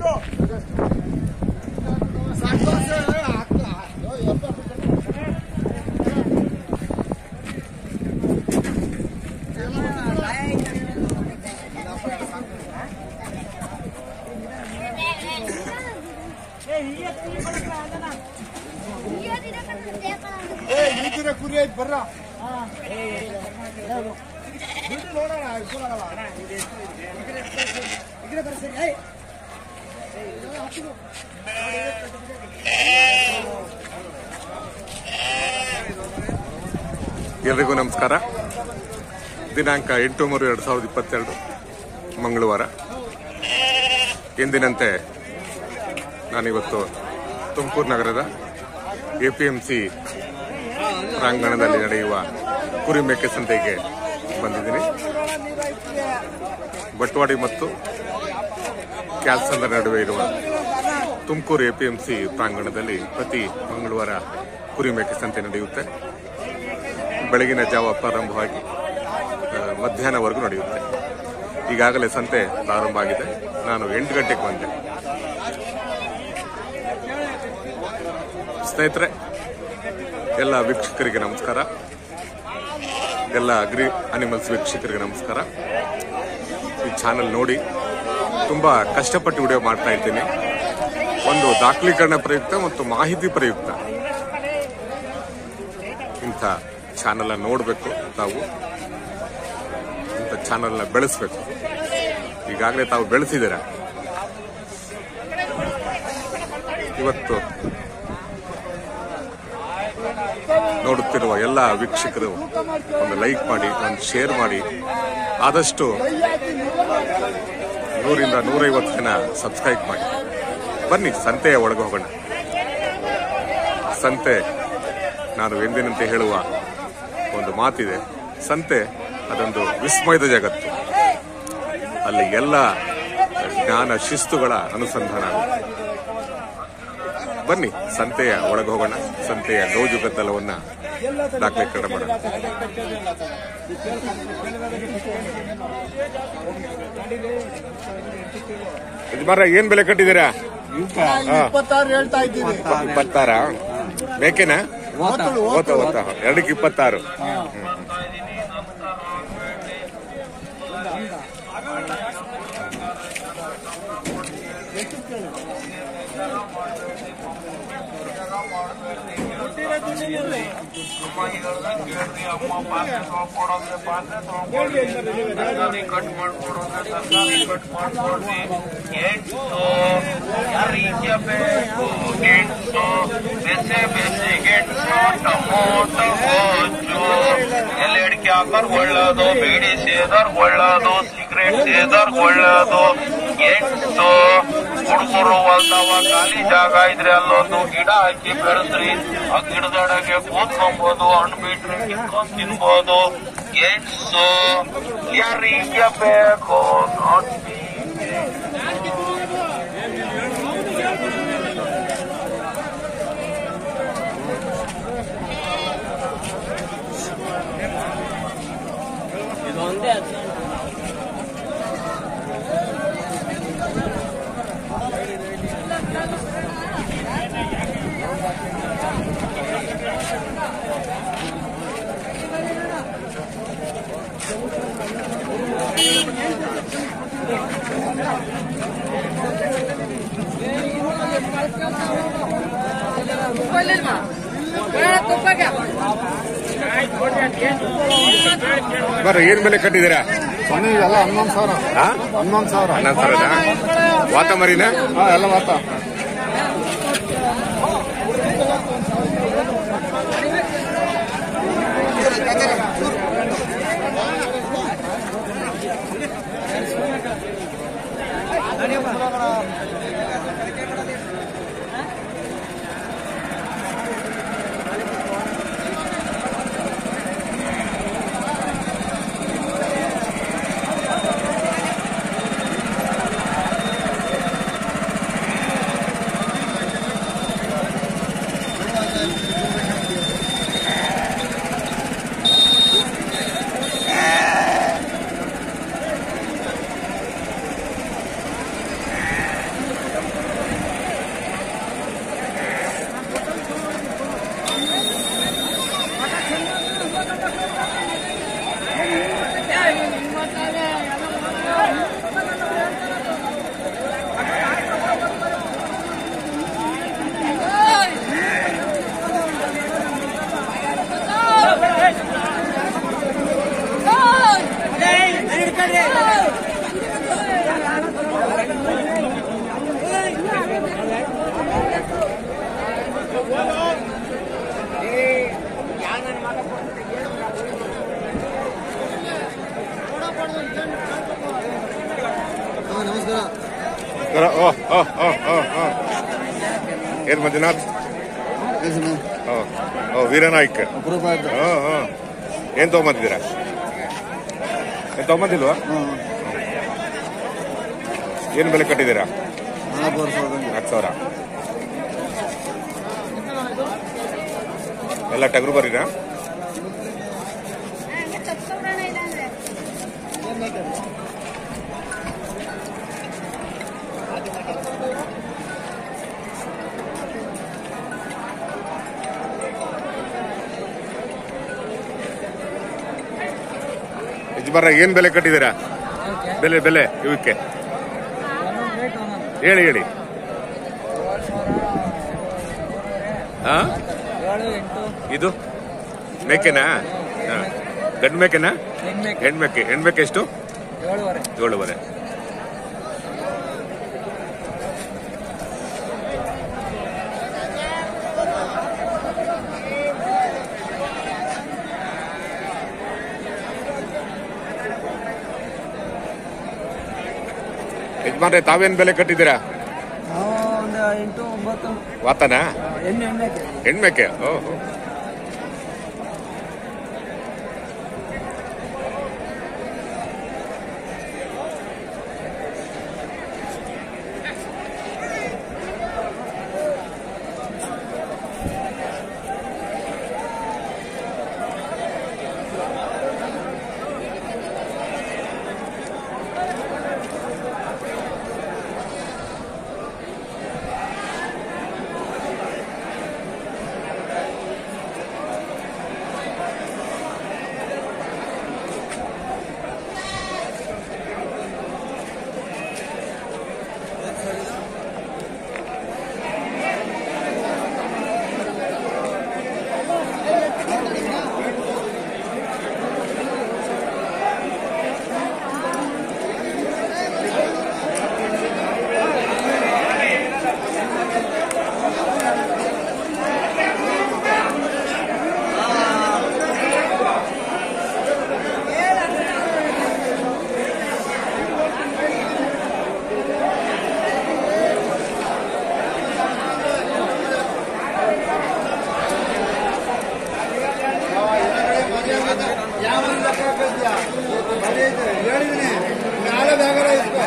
ಈಗಿನ ಕುರಿ ಐತ್ ಬರ್ರ ದುಡ್ಡು ನೋಡೋಣ ಇಸ್ಕೊಳಲ್ಲ. ಈಗಿನ ಬರ್ರಿ ಸರಿ, ಏಯ್. ಎಲ್ರಿಗೂ ನಮಸ್ಕಾರ ದಿನಾಂಕ ಎಂಟು ಮೂರು ಎರಡು ಸಾವಿರದ ಇಪ್ಪತ್ತೆರಡು ಮಂಗಳವಾರ ಎಂದಿನಂತೆ ನಾನಿವತ್ತು ತುಮಕೂರು ನಗರದ ಎಪಿಎಂಸಿ ಪ್ರಾಂಗಣದಲ್ಲಿ ನಡೆಯುವ ಕುರಿ ಮೇಕೆ ಸಂತೆಗೆ ಬಂದಿದ್ದೀನಿ ಬಟ್ವಾಡಿ ಮತ್ತು ಕ್ಯಾಲ್ಸಂದ್ರ ನಡುವೆ ಇರುವ ತುಮಕೂರು ಎಪಿಎಂಸಿ ಪ್ರಾಂಗಣದಲ್ಲಿ ಪ್ರತಿ ಮಂಗಳವಾರ ಕುರಿ ಮೇಕೆ ಸಂತೆ ನಡೆಯುತ್ತೆ ಬೆಳಗಿನ ಜಾವ ಪ್ರಾರಂಭವಾಗಿ ಆ, ಮಧ್ಯಾಹ್ನವರೆಗೂ ನಡೆಯುತ್ತೆ ಈಗಾಗಲೇ ಸಂತೆ ಪ್ರಾರಂಭ ಆಗಿದೆ ನಾನು ಎಂಟು ಗಂಟೆಗೆ ಬಂದೆ ಸ್ನೇಹಿತರೆ ಎಲ್ಲ ವೀಕ್ಷಕರಿಗೆ ನಮಸ್ಕಾರ ಎಲ್ಲ ಅಗ್ರಿ ಅನಿಮಲ್ಸ್ ವೀಕ್ಷಕರಿಗೆ ನಮಸ್ಕಾರ ಈ ಚಾನೆಲ್ ನೋಡಿ ತುಂಬಾ ಕಷ್ಟಪಟ್ಟು ವಿಡಿಯೋ ಮಾಡ್ತಾ ಇದ್ದೀನಿ ಒಂದು ದಾಖಲೀಕರಣ ಪ್ರಯುಕ್ತ ಮತ್ತು ಮಾಹಿತಿ ಪ್ರಯುಕ್ತ ಇಂಥ ಚಾನೆಲ್ ನೋಡಬೇಕು ತಾವು ಇಂಥ ಚಾನೆಲ್ನ ಬೆಳೆಸಬೇಕು ಈಗಾಗಲೇ ತಾವು ಬೆಳೆಸಿದ್ದೀರ ಇವತ್ತು ನೋಡುತ್ತಿರುವ ಎಲ್ಲ ವೀಕ್ಷಕರು ಒಂದು ಲೈಕ್ ಮಾಡಿ ಒಂದು ಶೇರ್ ಮಾಡಿ ಆದಷ್ಟು ನೂರಿಂದ ನೂರೈವತ್ತು ಜನ ಸಬ್ಸ್ಕ್ರೈಬ್ ಮಾಡಿ ಬನ್ನಿ ಸಂತೆಯ ಒಳಗೆ ಹೋಗೋಣ ಸಂತೆ ನಾನು ಎಂದಿನಂತೆ ಹೇಳುವ ಒಂದು ಮಾತಿದೆ ಸಂತೆ ಅದೊಂದು ವಿಸ್ಮಯದ ಜಗತ್ತು ಅಲ್ಲಿ ಎಲ್ಲ ಜ್ಞಾನ ಶಿಸ್ತುಗಳ ಅನುಸಂಧಾನ ಆಗುತ್ತೆ ಬನ್ನಿ ಸಂತೆಯ ಒಳಗೆ ಹೋಗೋಣ ಸಂತೆಯ ಗೌಜು ಗದ್ದಲವನ್ನ ದಾಖಲೀಕರಣ ಮಾಡೋಣ ಯಜಮಾನ್ರ ಏನ್ ಬೆಲೆ ಕಟ್ಟಿದ್ದೀರಾ ಇಪ್ಪತ್ತಾರು ಹೇಳ್ತಾ ಇದ್ದೀನಿ ಇಪ್ಪತ್ತಾರ ಬೇಕೇನಾ ಓತಳು, ಓತ ಓತ ಎರಡಕ್ಕೆ ಇಪ್ಪತ್ತಾರು ಕಟ್ ಮಾಡ್ಕೊಡೋದು ತರಕಾರಿ ಕಟ್ ಮಾಡ್ಕೊಡ್ರಿ ಗೆಣಸು ಯಾರಿಗೆ ಬೇಕು ಗೆಣಸು ಬೆಸೆ ಬೆಸೆ ಗೆಣಸು ಟಮೋಟೊ ಗೊಜ್ಜು ಎಲ್ಲಿ ಅಡಿಕೆ ಹಾಕೋರ್ ಒಳ್ಳೇದು ಬೀಡಿ ಸೇದೋರ್ ಒಳ್ಳೇದು ಸಿಗರೇಟ್ ಸೇದೋರ್ ಒಳ್ಳೇದು ಗೆಣಸು ಹುಡುಗರು ಹೊಲ್ದವ ಖಾಲಿ ಜಾಗ ಇದ್ರೆ ಅಲ್ಲೊಂದು ಗಿಡ ಹಾಕಿ ಬೆಳೆಸ್ರಿ ಆ ಗಿಡದೊಳಗೆ ಕೂತ್ಕೊಬಹುದು ಹಣ್ಣು ಬಿಟ್ರೆ ಕಿತ್ಕೊಂಡ್ ತಿನ್ಬೋದು ಗೆಣಸು ಯಾರಿಗೆ ಬೇಕು ನೋಡಿ ಬರ್ರಿ ಏನ್ ಬೆಲೆ ಕಟ್ಟಿದ್ದೀರಾ ಸ್ವಾಮಿ ಎಲ್ಲ ಹನ್ನೊಂದು ಸಾವಿರ ಆ? ಹನ್ನೊಂದು ಸಾವಿರ ಹನ್ನೊಂದು ಸಾವಿರದ ವಾತ ಮರಿನಾ ಹಾ ಎಲ್ಲ ಮಾತ ನಮಸ್ಕಾರ ಓ ಓ ಓ ಓ ಓ ಏನ್ ಮಂಜುನಾಥ್ ಓ ಓ ವೀರನಾಯ್ಕ ಅಪರೂಪ ಆಯ್ತು ಹಾ ಹಾ ಏನ್ ತಗೊಂಬಂದಿದ್ದೀರಾ ಏನ್ ತಗೊಂಬಂದಿಲ್ವಾ ಏನ್ ಬೆಲೆ ಕಟ್ಟಿದ್ದೀರಾ ನಾಲ್ಕು ವರ್ಷ ಹೋದಂಗೆ ನಾಲ್ಕು ಸಾವಿರ ಎಲ್ಲ ಟಗರು ಬರೀರಾ ಯಜಮಾನ ಏನ್ ಬೆಲೆ ಕಟ್ಟಿದ್ದೀರಾ ಬೆಲೆ ಬೆಲೆ ಇವಕ್ಕೆ ಹೇಳಿ ಹೇಳಿ ಹಾ ಏಳು ಎಂಟು ಇದು ಮೇಕೆನಾ ಹಾ. ಗಂಡು ಮೇಕೆನಾ ಹೆಣ್ಮೇಕೆ ಹೆಣ್ಮೇಕೆ ಹೆಣ್ಮೇಕೆ ಎಷ್ಟು ಏಳುವರೆ ಏಳುವರೆ ಯಜಮಾನ್ರೆ ತಾವೇನ್ ಬೆಲೆ ಕಟ್ಟಿದ್ದೀರಾ ನಾವು ಒಂದು ಎಂಟು ಒಂಬತ್ತು ವಾತನಾ ಹೆಣ್ಣು ಹೆಣ್ಮೇಕೆ ಹೆಣ್ಮೇಕೆ ಓಹೋ ಹೇಳಿದೀನಿ ನಾಳೆ ಬೇಗ ಇಸ್ಕೊ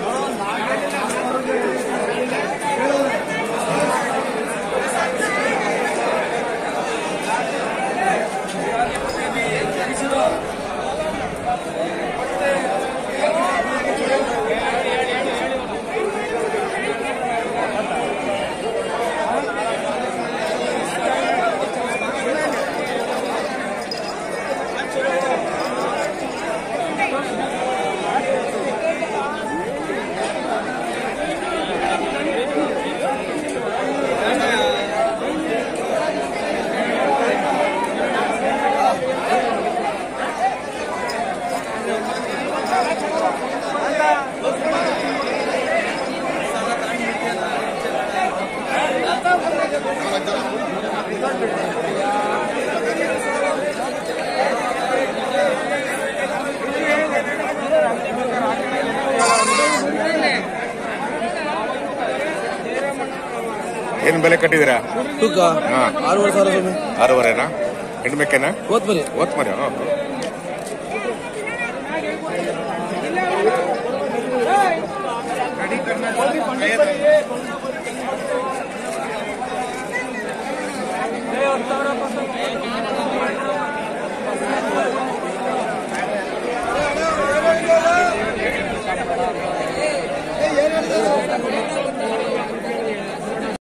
ಏನ್ ಬೆಲೆ ಕಟ್ಟಿದ್ದೀರಾ ತೂಕ ಹಾ ಆರೂವರೆ ಸಾವಿರ ಸ್ವಾಮಿ ಆರೂವರೆನಾ ಹೆಣ್ಮೇಕೆನಾ ಓದ್ಬರಿ ಓತ್ ಮರಿ